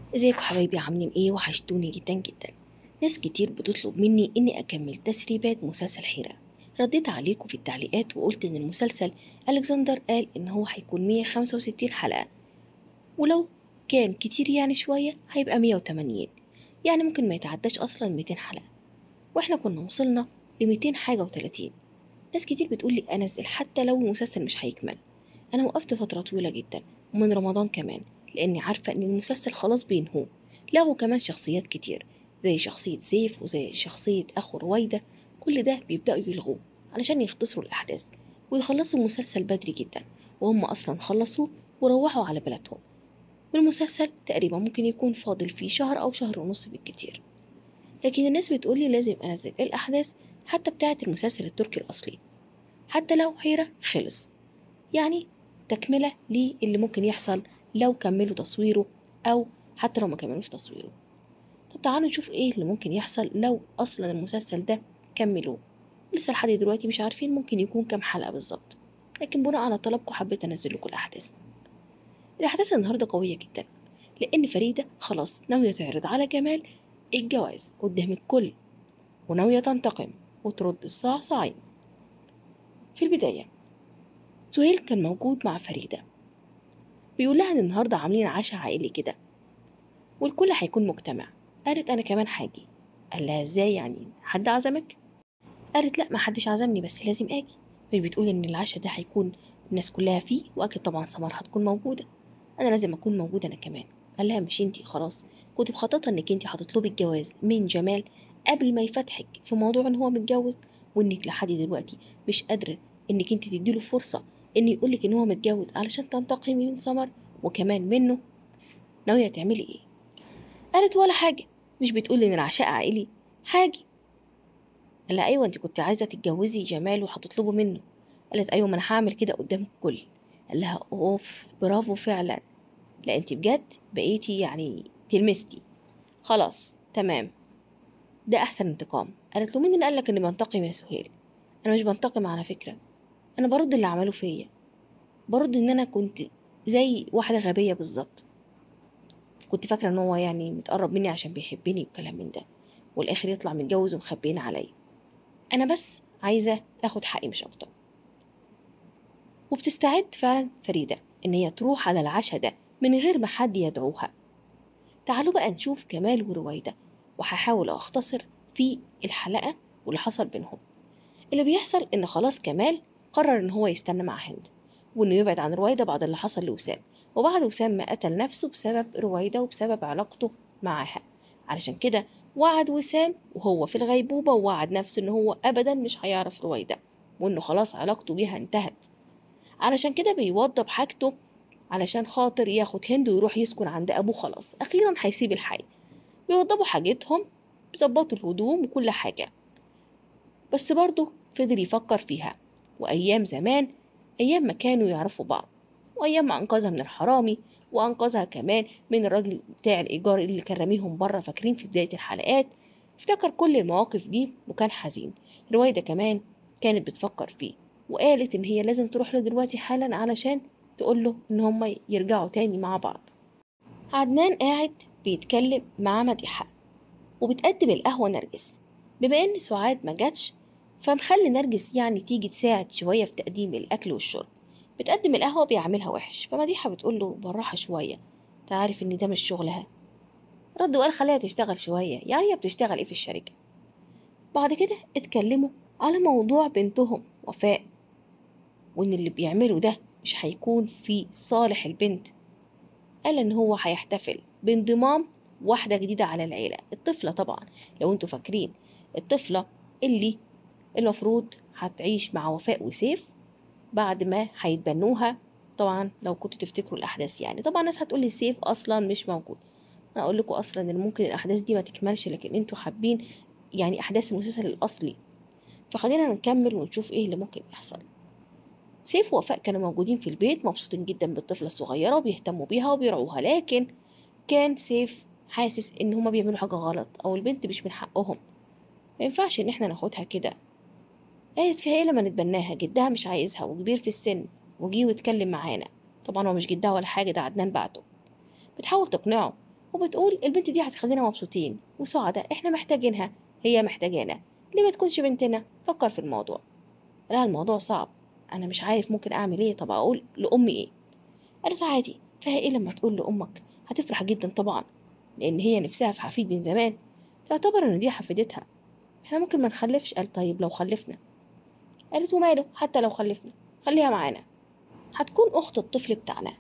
ازيكم حبايبي عاملين ايه وحشتوني جدا جدا ناس كتير بتطلب مني اني اكمل تسريبات مسلسل حيرة رديت عليكم في التعليقات وقلت ان المسلسل الكسندر قال ان هو هيكون 165 حلقة ولو كان كتير يعني شوية هيبقى 180 يعني ممكن ما يتعداش اصلا 200 حلقة واحنا كنا وصلنا ل 200 حاجة و30 ناس كتير بتقولي انزل حتى لو المسلسل مش هيكمل انا وقفت فترة طويلة جدا ومن رمضان كمان لاني عارفة ان المسلسل خلاص بينهوه لغوا كمان شخصيات كتير زي شخصية سيف وزي شخصية أخو رويدة كل ده بيبدأوا يلغوه علشان يختصروا الأحداث ويخلصوا المسلسل بدري جدا وهم أصلا خلصوه وروحوا على بلدهم والمسلسل تقريبا ممكن يكون فاضل فيه شهر أو شهر ونص بالكتير لكن الناس بتقولي لازم أنزل الأحداث حتى بتاعة المسلسل التركي الأصلي حتى لو حيرة خلص يعني تكملة للي ممكن يحصل لو كملوا تصويره أو حتى لو ما كملوش تصويره طب تعالوا نشوف ايه اللي ممكن يحصل لو اصلا المسلسل ده كملوه لسه لحد دلوقتي مش عارفين ممكن يكون كام حلقة بالظبط لكن بناء على طلبكم حبيت انزل لكم الاحداث الاحداث النهارده قوية جدا لان فريدة خلاص ناوية تعرض على جمال الجواز قدام الكل وناوية تنتقم وترد الصعصعين في البداية سهيل كان موجود مع فريدة بيقول لها ان النهارده عاملين عشاء عائلي كده والكل هيكون مجتمع قالت انا كمان حاجي قال لها ازاي يعني حد عزمك قالت لا ما حدش عزمني بس لازم اجي مش بتقول ان العشاء ده هيكون الناس كلها فيه واكيد طبعا سمر هتكون موجوده انا لازم اكون موجوده انا كمان قال لها مش انتي خلاص كنت مخططه انك انتي هتطلبي الجواز من جمال قبل ما يفتحك في موضوع ان هو متجوز وانك لحد دلوقتي مش قادره انك انتي تديله فرصه ان يقولك ان هو متجوز علشان تنتقمي من سمر وكمان منه ناويه تعملي ايه قالت ولا حاجه مش بتقول ان العشاء عائلي حاجة قال لها ايوه انت كنت عايزه تتجوزي جمال وهتطلبه منه قالت ايوه ما انا هعمل كده قدام الكل قال لها اوف برافو فعلا لا انت بجد بقيتي يعني تلمستي خلاص تمام ده احسن انتقام قالت له مين اللي قالك اني بنتقم يا سهيل انا مش بنتقم على فكره انا برد اللي عملوه فيا برد ان انا كنت زي واحده غبيه بالظبط كنت فاكرة ان هو يعني متقرب مني عشان بيحبني والكلام من ده والاخر يطلع متجوز ومخبينا عليا انا بس عايزة اخد حقي مش اكتر وبتستعد فعلا فريدة ان هي تروح على العشاء ده من غير ما حد يدعوها تعالوا بقى نشوف كمال ورويدة وهحاول اختصر في الحلقة واللي حصل بينهم اللي بيحصل ان خلاص كمال قرر ان هو يستنى مع هند وانه يبعد عن رويدة بعد اللي حصل لوسام وبعد وسام ما قتل نفسه بسبب رويدة وبسبب علاقته معاها علشان كده وعد وسام وهو في الغيبوبة ووعد نفسه إن هو أبدا مش هيعرف رويدة وإنه خلاص علاقته بيها انتهت علشان كده بيوضب حاجته علشان خاطر ياخد هند ويروح يسكن عند أبوه خلاص أخيرا هيسيب الحي بيوضبوا حاجتهم بيظبطوا الهدوم وكل حاجة بس برضه فضل يفكر فيها وأيام زمان أيام ما كانوا يعرفوا بعض وأيام ما أنقذها من الحرامي وأنقذها كمان من الراجل بتاع الإيجار اللي كان راميهم بره فاكرين في بداية الحلقات افتكر كل المواقف دي وكان حزين رويدة كمان كانت بتفكر فيه وقالت إن هي لازم تروح له دلوقتي حالا علشان تقول له إن هما يرجعوا تاني مع بعض عدنان قاعد بيتكلم مع مديحة وبتقدم القهوة نرجس بما إن سعاد ما جاتش فمخلي نرجس يعني تيجي تساعد شوية في تقديم الأكل والشرب بتقدم القهوة بيعملها وحش فمديحة بتقول له بالراحة شوية تعرف إن ده مش شغلها رد وقال خليها تشتغل شوية يعني هي بتشتغل إيه في الشركة بعد كده اتكلموا على موضوع بنتهم وفاء وإن اللي بيعمله ده مش هيكون في صالح البنت قال إن هو هيحتفل بانضمام واحدة جديدة على العيلة الطفلة طبعا لو انتوا فاكرين الطفلة اللي المفروض هتعيش مع وفاء وسيف بعد ما هيتبنوها طبعا لو كنتوا تفتكروا الاحداث يعني طبعا الناس هتقول لي سيف اصلا مش موجود انا اقول لكم اصلا ان ممكن الاحداث دي ما تكملش لكن انتوا حابين يعني احداث المسلسل الاصلي فخلينا نكمل ونشوف ايه اللي ممكن يحصل سيف ووفاء كانوا موجودين في البيت مبسوطين جدا بالطفلة الصغيرة وبيهتموا بيها وبيرعوها لكن كان سيف حاسس ان هما بيعملوا حاجة غلط او البنت مش من حقهم ما ينفعش ان احنا ناخدها كده قالت فيها ايه لما نتبناها جدها مش عايزها وكبير في السن وجي واتكلم معانا طبعا هو مش جدها ولا حاجة ده عدنان بعته بتحاول تقنعه وبتقول البنت دي هتخلينا مبسوطين وسعداء احنا محتاجينها هي محتاجانا ليه ما تكونش بنتنا فكر في الموضوع لا الموضوع صعب انا مش عارف ممكن اعمل ايه طب اقول لامي ايه قالت عادي فيها ايه لما تقول لامك هتفرح جدا طبعا لان هي نفسها في حفيد من زمان تعتبر ان دي حفيدتها احنا ممكن ما نخلفش قال طيب لو خلفنا قالت وماله حتى لو خلفنا خليها معانا هتكون اخت الطفل بتاعنا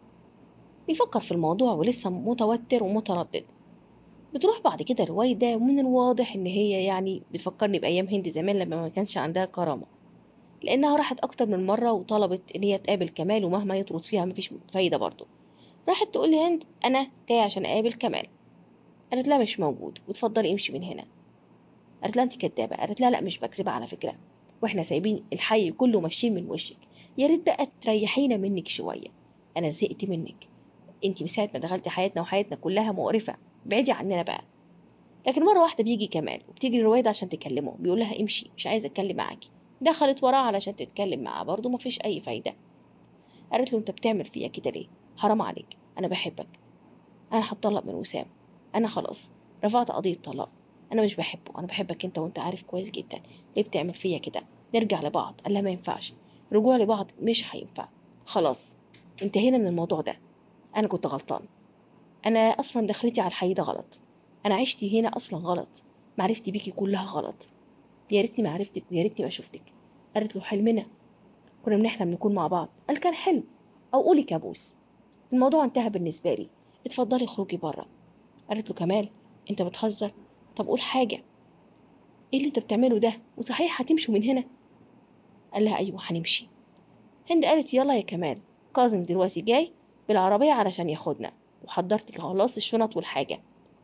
بيفكر في الموضوع ولسه متوتر ومتردد بتروح بعد كده رويدة ومن الواضح إن هي يعني بتفكرني بأيام هند زمان لما ما كانش عندها كرامة لأنها راحت أكتر من مرة وطلبت إن هي تقابل كمال ومهما يطرد فيها مفيش فايدة برضه راحت تقول لهند أنا جاية عشان أقابل كمال قالت لها مش موجود وتفضلي امشي من هنا قالت لها انت كدابة قالت لها لا مش بكذب على فكرة واحنا سايبين الحي كله ماشيين من وشك يا ريت بقى تريحينا منك شوية أنا زهقت منك انت من ساعة ما دخلتي حياتنا وحياتنا كلها مقرفة بعيدي عننا بقى لكن مرة واحدة بيجي كمال وبتيجي رويدة عشان تكلمه بيقول لها امشي مش عايزة اتكلم معاكي دخلت وراه علشان تتكلم معاه برضه مفيش أي فايدة قالت له انت بتعمل فيا كده ليه حرام عليك أنا بحبك أنا هتطلق من وسام أنا خلاص رفعت قضية طلاق أنا مش بحبه أنا بحبك أنت وأنت عارف كويس جدا ليه بتعمل فيا كده نرجع لبعض قال لها ما ينفعش رجوع لبعض مش هينفع خلاص انتهينا من الموضوع ده أنا كنت غلطان أنا أصلا دخلتي على الحي ده غلط أنا عشتي هنا أصلا غلط معرفتي بيكي كلها غلط يا ريتني ما عرفتك ويا ريتني ما شفتك قالت له حلمنا كنا بنحلم نكون مع بعض قال كان حلم أو قولي كابوس الموضوع انتهى بالنسبة لي اتفضلي اخرجي بره قالت له كمال انت بتهزر طب قول حاجة ايه اللي انت بتعمله ده وصحيح هتمشوا من هنا قال لها ايوه هنمشي هند قالت يلا يا كمال كاظم دلوقتي جاي بالعربية علشان ياخدنا وحضرت خلاص الشنط والحاجة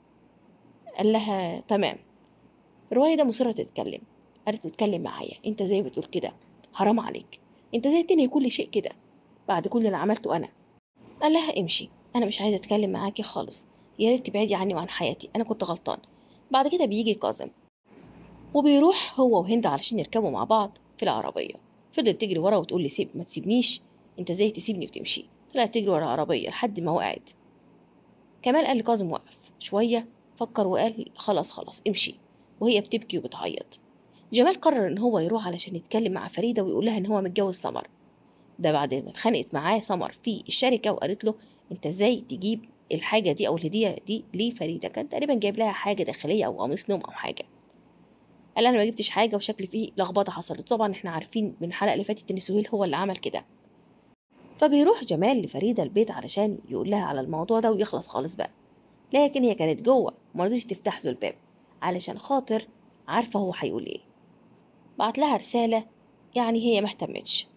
قال لها تمام رويدة مصرة تتكلم قالت له اتكلم معايا انت زي بتقول كده حرام عليك انت زي تنهي كل شيء كده بعد كل اللي عملته انا قال لها امشي انا مش عايزه اتكلم معاكي خالص يا ريت تبعدي عني وعن حياتي انا كنت غلطان بعد كده بيجي كاظم وبيروح هو وهند علشان يركبوا مع بعض في العربيه فضلت تجري ورا وتقول لي سيب ما تسيبنيش انت ازاي تسيبني وتمشي طلعت تجري ورا العربيه لحد ما وقعت كمال قال لكاظم وقف شويه فكر وقال خلاص خلاص امشي وهي بتبكي وبتعيط جمال قرر ان هو يروح علشان يتكلم مع فريده ويقول لها ان هو متجوز سمر ده بعد ما اتخانقت معاه سمر في الشركه وقالت له انت ازاي تجيب الحاجه دي او الهديه دي لفريده كان تقريبا جايب لها حاجه داخليه او قميص نوم او حاجه قال انا ما جبتش حاجه وشكل فيه لخبطه حصلت طبعا احنا عارفين من الحلقه اللي فاتت ان سهيل هو اللي عمل كده فبيروح جمال لفريده البيت علشان يقول لها على الموضوع ده ويخلص خالص بقى لكن هي كانت جوه مرضيش تفتح له الباب علشان خاطر عارفه هو هيقول ايه بعت لها رساله يعني هي ما اهتمتش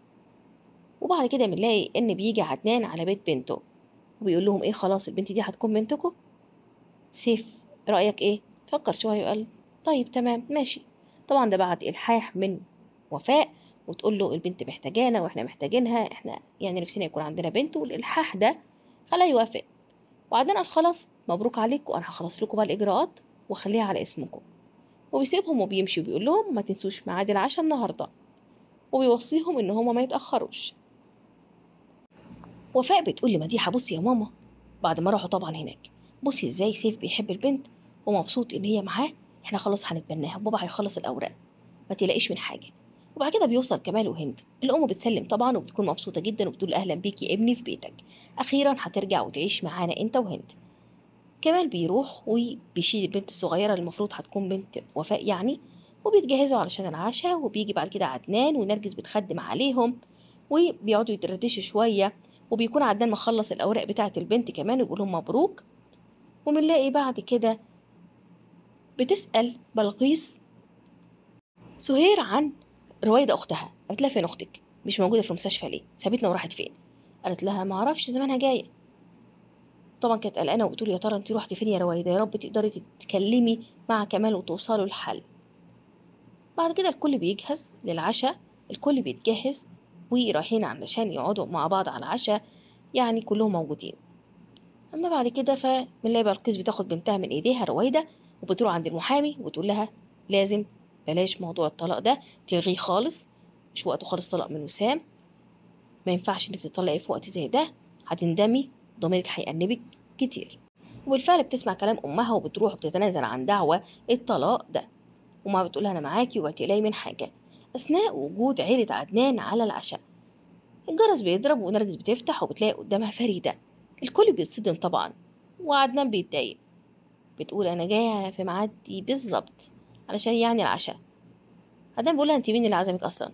وبعد كده بنلاقي ان بيجي عدنان على بيت بنته وبيقول لهم ايه خلاص البنت دي هتكون بنتكم سيف رايك ايه فكر شويه وقال طيب تمام ماشي طبعا ده بعد الحاح من وفاء وتقول له البنت محتاجانا واحنا محتاجينها احنا يعني نفسنا يكون عندنا بنت والالحاح ده خلاه يوافق وبعدين قال خلاص مبروك عليكم انا هخلص لكم بقى الاجراءات واخليها على اسمكم وبيسيبهم وبيمشي وبيقول لهم ما تنسوش ميعاد العشاء النهارده وبيوصيهم ان هما ما يتاخروش وفاء بتقول لمديحة بصي يا ماما بعد ما راحوا طبعا هناك بصي ازاي سيف بيحب البنت ومبسوط ان هي معاه احنا خلاص هنتبناها وبابا هيخلص الاوراق ما تلاقيش من حاجه وبعد كده بيوصل كمال وهند الام بتسلم طبعا وبتكون مبسوطه جدا وبتقول اهلا بيكي ابني في بيتك اخيرا هترجع وتعيش معانا انت وهند كمال بيروح وبيشيل البنت الصغيره اللي المفروض هتكون بنت وفاء يعني وبيتجهزوا علشان العشاء وبيجي بعد كده عدنان ونرجس بتخدم عليهم وبيقعدوا يتردشوا شويه وبيكون عدنان مخلص الأوراق بتاعة البنت كمان ويقول لهم مبروك وبنلاقي بعد كده بتسأل بلقيس سهير عن رويدة أختها قالت لها فين أختك مش موجودة في المستشفى ليه سابتنا وراحت فين قالت لها ما اعرفش زمانها جاية طبعا كانت قلقانة وبتقول يا ترى انت روحتي فين يا رويدة يا رب تقدري تتكلمي مع كمال وتوصلوا لحل بعد كده الكل بيجهز للعشاء الكل بيتجهز ورايحين علشان يقعدوا مع بعض على العشاء يعني كلهم موجودين اما بعد كده فبنلاقي بلقيس بتاخد بنتها من ايديها رويده وبتروح عند المحامي وتقول لها لازم بلاش موضوع الطلاق ده تلغيه خالص مش وقته خالص طلاق من وسام ما ينفعش انك تطلقي في وقت زي ده هتندمي ضميرك هيأنبك كتير وبالفعل بتسمع كلام أمها وبتروح وبتتنازل عن دعوة الطلاق ده وما بتقولها أنا معاكي وهتقلقي من حاجة أثناء وجود عيلة عدنان على العشاء الجرس بيضرب ونرجس بتفتح وبتلاقي قدامها فريدة الكل بيتصدم طبعا وعدنان بيتضايق بتقول أنا جاية في ميعادي بالظبط علشان يعني العشاء عدنان بيقولها أنت مين اللي عزمك أصلا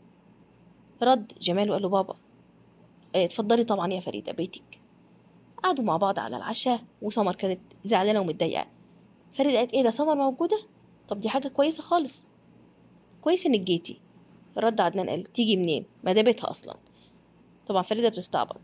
رد جمال وقال له بابا اه اتفضلي طبعا يا فريدة بيتك قعدوا مع بعض على العشاء وسمر كانت زعلانة ومتضايقة فريدة قالت ايه ده سمر موجودة طب دي حاجة كويسة خالص كويس انك جيتي رد عدنان قال تيجي منين ما ده بيتها اصلا طبعا فريدة بتستعبط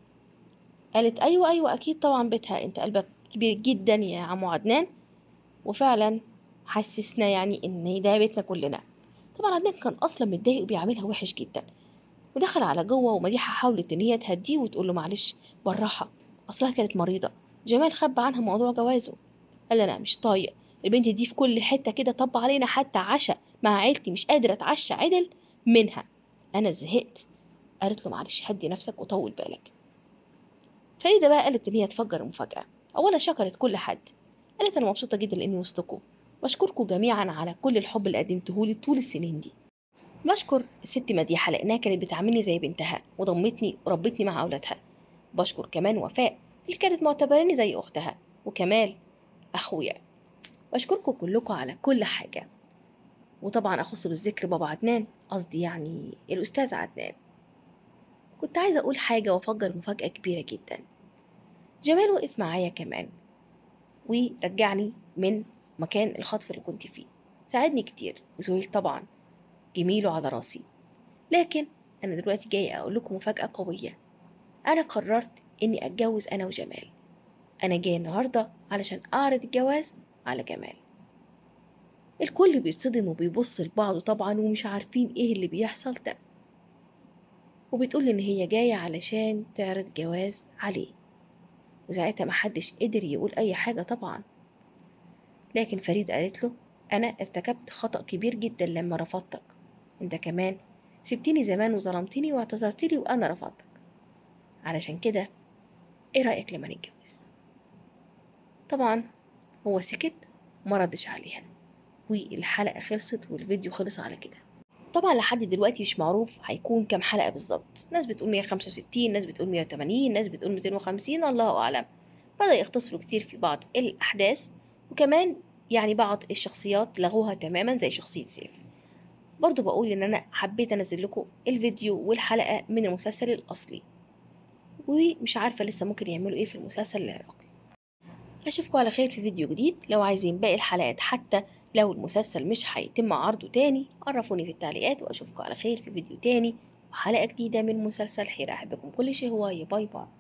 قالت ايوه ايوه اكيد طبعا بيتها انت قلبك كبير جدا يا عمو عدنان وفعلا حسسنا يعني ان ده بيتنا كلنا طبعا عدنان كان اصلا متضايق وبيعاملها وحش جدا ودخل على جوه ومديحة حاولت ان هي تهديه وتقول له معلش بالراحة اصلها كانت مريضة جمال خبى عنها موضوع جوازه قال انا مش طايق البنت دي في كل حتة كده طب علينا حتى عشاء مع عيلتي مش قادرة اتعشى عدل منها انا زهقت قالت له معلش هدي نفسك وطول بالك فريدة بقى قالت ان هي تفجر المفاجأة اولا شكرت كل حد قالت انا مبسوطة جدا لاني وسطكم بشكركم جميعا على كل الحب اللي قدمتهولي طول السنين دي بشكر الست مديحة لأنها كانت بتعاملني زي بنتها وضمتني وربتني مع أولادها بشكر كمان وفاء اللي كانت معتبراني زي أختها وكمال أخويا بشكركم كلكم على كل حاجة وطبعا أخص بالذكر بابا عدنان قصدي يعني الأستاذ عدنان كنت عايزة أقول حاجة وأفجر مفاجأة كبيرة جدا جمال وقف معايا كمان ورجعني من مكان الخطف اللي كنت فيه ساعدني كتير وسهيل طبعا جميله على راسي لكن أنا دلوقتي جاية أقول لكم مفاجأة قوية أنا قررت إني أتجوز أنا وجمال أنا جاية النهاردة علشان أعرض الجواز على جمال الكل بيتصدم وبيبص لبعضه طبعا ومش عارفين ايه اللي بيحصل ده وبتقول ان هي جاية علشان تعرض جواز عليه وساعتها محدش قدر يقول اي حاجة طبعا لكن فريدة قالت له انا ارتكبت خطأ كبير جدا لما رفضتك انت كمان سبتني زمان وظلمتني واعتذرت لي وانا رفضتك علشان كده ايه رأيك لما نتجوز طبعا هو سكت وما ردش عليها والحلقة خلصت والفيديو خلص على كده طبعا لحد دلوقتي مش معروف هيكون كام حلقة بالظبط ناس بتقول 165 ناس بتقول 180 ناس بتقول 250 الله أعلم بدأ يختصروا كتير في بعض الأحداث وكمان يعني بعض الشخصيات لغوها تماما زي شخصية سيف برضو بقول إن أنا حبيت أنزل لكم الفيديو والحلقة من المسلسل الأصلي ومش عارفة لسه ممكن يعملوا إيه في المسلسل العراقي أشوفكم على خير في فيديو جديد لو عايزين باقي الحلقات حتى لو المسلسل مش هيتم عرضه تاني عرفوني في التعليقات وأشوفكم على خير في فيديو تاني وحلقة جديدة من مسلسل حيرة أحبكم كل شيء هواي باي باي